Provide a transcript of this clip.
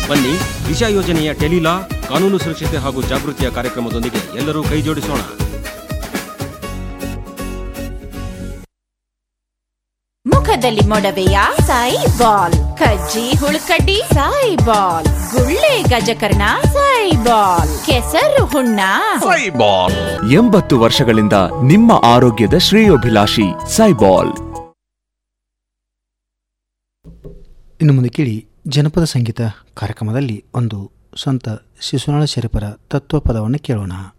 ಬನ್ನಿ ದಿಶಾ ಯೋಜನೆಯ ಟೆಲಿಲಾ ಕಾನೂನು ಸುರಕ್ಷತೆ ಹಾಗೂ ಜಾಗೃತಿಯ ಕಾರ್ಯಕ್ರಮದೊಂದಿಗೆ ಎಲ್ಲರೂ ಕೈ ಜೋಡಿಸೋಣ ಮುಖದಲ್ಲಿ ಮೊಡವೆಯ ಸಾಯಿ ಬಾಲ್ ಕಜ್ಜಿ ಹುಳುಕಡ್ಡಿ ಸಾಯಿ ಬಾಲ್ ಗುಳ್ಳೆ ಗಜಕರ್ಣ ಸಾಯಿ ಬಾಲ್ ಕೆಸರು ಹುಣ್ಣ ಎಂಬತ್ತು ವರ್ಷಗಳಿಂದ ನಿಮ್ಮ ಆರೋಗ್ಯದ ಶ್ರೇಯೋಭಿಲಾಷಿ ಸೈಬಾಲ್ ಇನ್ನು ಮುಂದೆ ಕೇಳಿ ಜನಪದ ಸಂಗೀತ ಕಾರ್ಯಕ್ರಮದಲ್ಲಿ ಒಂದು ಸಂತ ಶಿಶುನಾಳ ಶರೀಫರ ತತ್ವ ಪದವನ್ನು ಕೇಳೋಣ